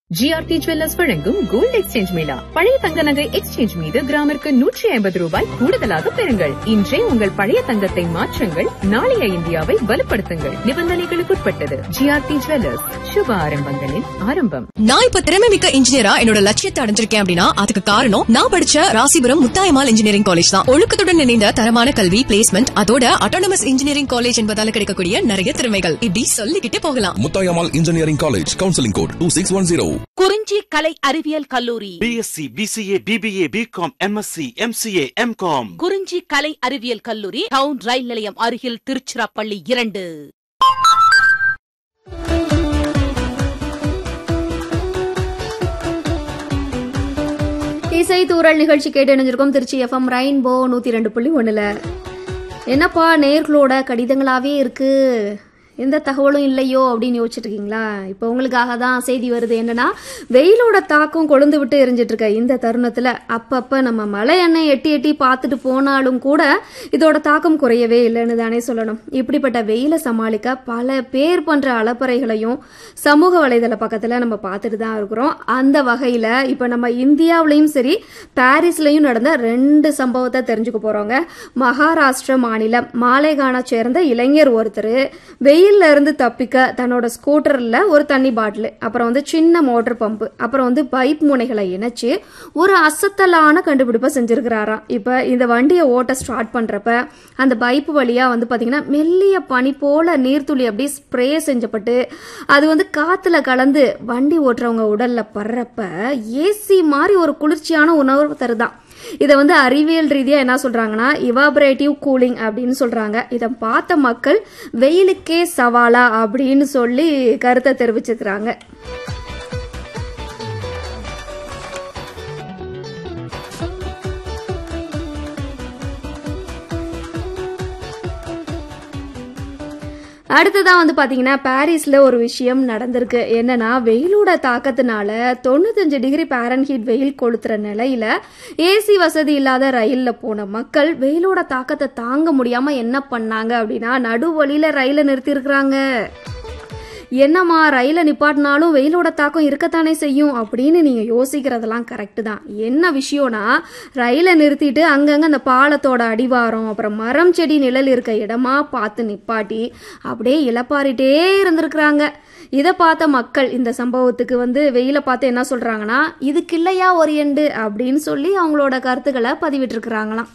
GRT jewellers வழங்கும் gold exchange mela பழைய தங்க நகை எக்ஸ்சேஞ்ச் மீது கிராமிற்கு நூற்றி ஐம்பது ரூபாய் கூடுதலாக பெறுங்கள் இன்றே உங்கள் பழைய தங்கத்தை மாற்றுங்கள் நாளைய இந்தியாவை வலுப்படுத்துங்கள் நிபந்தனைகளுக்குட்பட்டது ஜிஆர்டி ஜுவல்லர்ஸ் சுப ஆரம்பங்களின் ஆரம்பம் நான் இப்ப திறமை மிக்க இன்ஜினியரா என்னோட லட்சியத்தை அடைஞ்சிருக்கேன் அப்படின்னா அதுக்கு காரணம் நான் படிச்ச ராசிபுரம் முத்தாயமால் இன்ஜினியரிங் காலேஜ் தான் ஒழுக்கத்துடன் இணைந்த தரமான கல்வி பிளேஸ்மெண்ட் அதோட அட்டானமஸ் இன்ஜினியரிங் காலேஜ் என்பதால கிடைக்கக்கூடிய நிறைய திறமைகள் இப்படி சொல்லிக்கிட்டே போகலாம் Muthayammal engineering college counselling code two six one zero Kurinji கலை அறிவியல் கல்லூரி BSc BCA BBA BCom MSc MCA MCom Kurinji கலை அறிவியல் கல்லூரி டவுன் ரயில் நிலையம் அருகில் திருச்சிராப்பள்ளி இரண்டு இசை தூரல் நிகழ்ச்சி கேட்டு இணைஞ்சிருக்கோம் திருச்சி எஃப்எம் ரெயின்போ நூற்றி ரெண்டு புள்ளி ஒன்றில் என்னப்பா நேர்களோட கடிதங்களாகவே இருக்கு எந்த தகவலும் இல்லையோ அப்படின்னு யோசிச்சுட்டு இருக்கீங்களா இப்போ உங்களுக்காக தான் செய்தி வருது என்னன்னா வெயிலோட தாக்கம் கொழுந்து விட்டு எரிஞ்சிட்டு இருக்க இந்த தருணத்தில் அப்பப்போ நம்ம மலை எண்ணெய் எட்டி எட்டி பார்த்துட்டு போனாலும் கூட இதோட தாக்கம் குறையவே இல்லைன்னு தானே சொல்லணும் இப்படிப்பட்ட வெயிலை சமாளிக்க பல பேர் பண்ற அலப்பறைகளையும் சமூக வலைதள பக்கத்தில் நம்ம பார்த்துட்டு தான் இருக்கிறோம் அந்த வகையில் இப்போ நம்ம இந்தியாவிலையும் சரி பாரிஸ்லையும் நடந்த ரெண்டு சம்பவத்தை தெரிஞ்சுக்க போறோங்க மகாராஷ்டிர மாநிலம் மாலேகானை சேர்ந்த இளைஞர் ஒருத்தர் வெயில்ல இருந்து தப்பிக்க தன்னோட ஸ்கூட்டர்ல ஒரு தண்ணி பாட்டில் அப்புறம் வந்து சின்ன மோட்டர் பம்பு அப்புறம் வந்து பைப் முனைகளை இணைச்சு ஒரு அசத்தலான கண்டுபிடிப்பை செஞ்சிருக்கிறாராம் இப்போ இந்த வண்டியை ஓட்ட ஸ்டார்ட் பண்றப்ப அந்த பைப் வழியா வந்து பாத்தீங்கன்னா மெல்லிய பனி போல நீர்த்துளி அப்படியே ஸ்ப்ரே செஞ்சப்பட்டு அது வந்து காத்துல கலந்து வண்டி ஓட்டுறவங்க உடல்ல படுறப்ப ஏசி மாதிரி ஒரு குளிர்ச்சியான உணர்வு தருதான் இதை வந்து அறிவியல் ரீதியா என்ன சொல்றாங்கன்னா இவாபரேட்டிவ் கூலிங் அப்படின்னு சொல்றாங்க இதை பார்த்த மக்கள் வெயிலுக்கே சவாலா அப்படின்னு சொல்லி கருத்தை தெரிவிச்சிருக்கிறாங்க அடுத்ததா வந்து பாத்தீங்கன்னா பாரிஸ்ல ஒரு விஷயம் நடந்திருக்கு என்னன்னா வெயிலோட தாக்கத்தினால தொண்ணூத்தஞ்சு டிகிரி பாரன்ஹீட் வெயில் கொளுத்துற நிலையில ஏசி வசதி இல்லாத ரயில்ல போன மக்கள் வெயிலோட தாக்கத்தை தாங்க முடியாம என்ன பண்ணாங்க அப்படின்னா நடுவழியில ரயில நிறுத்தி இருக்கிறாங்க என்னம்மா ரயிலை நிப்பாட்டினாலும் வெயிலோட தாக்கம் இருக்கத்தானே செய்யும் அப்படின்னு நீங்க யோசிக்கிறதெல்லாம் கரெக்டு தான் என்ன விஷயம்னா ரயிலை நிறுத்திட்டு அங்கங்க அந்த பாலத்தோட அடிவாரம் அப்புறம் மரம் செடி நிழல் இருக்க இடமா பார்த்து நிப்பாட்டி அப்படியே இளப்பாரிட்டே இருந்திருக்கிறாங்க இதை பார்த்த மக்கள் இந்த சம்பவத்துக்கு வந்து வெயிலை பார்த்து என்ன சொல்றாங்கன்னா இதுக்கு இல்லையா ஒரு எண்டு அப்படின்னு சொல்லி அவங்களோட கருத்துக்களை பதிவிட்டிருக்கிறாங்களாம்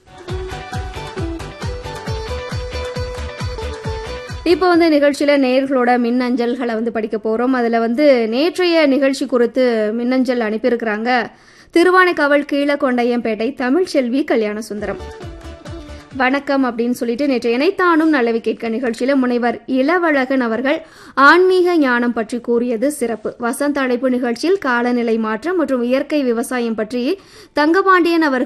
இப்போ வந்து நிகழ்ச்சியில் நேர்களோட மின்னஞ்சல்களை வந்து படிக்க போகிறோம் அதில் வந்து நேற்றைய நிகழ்ச்சி குறித்து மின்னஞ்சல் அனுப்பியிருக்கிறாங்க திருவானைக்காவல் கீழக்கொண்டையம்பேட்டை தமிழ்ச்செல்வி கல்யாண சுந்தரம் வணக்கம் அப்படின்னு சொல்லிட்டு நேற்று இணைத்தானும் நல்லவி கேட்க நிகழ்ச்சியில முனைவர் இளவழகன் அவர்கள் ஆன்மீக ஞானம் பற்றி கூறியது சிறப்பு வசந்த அழைப்பு நிகழ்ச்சியில் காலநிலை மாற்றம் மற்றும் இயற்கை விவசாயம் பற்றி தங்கபாண்டியன் அவர்கள்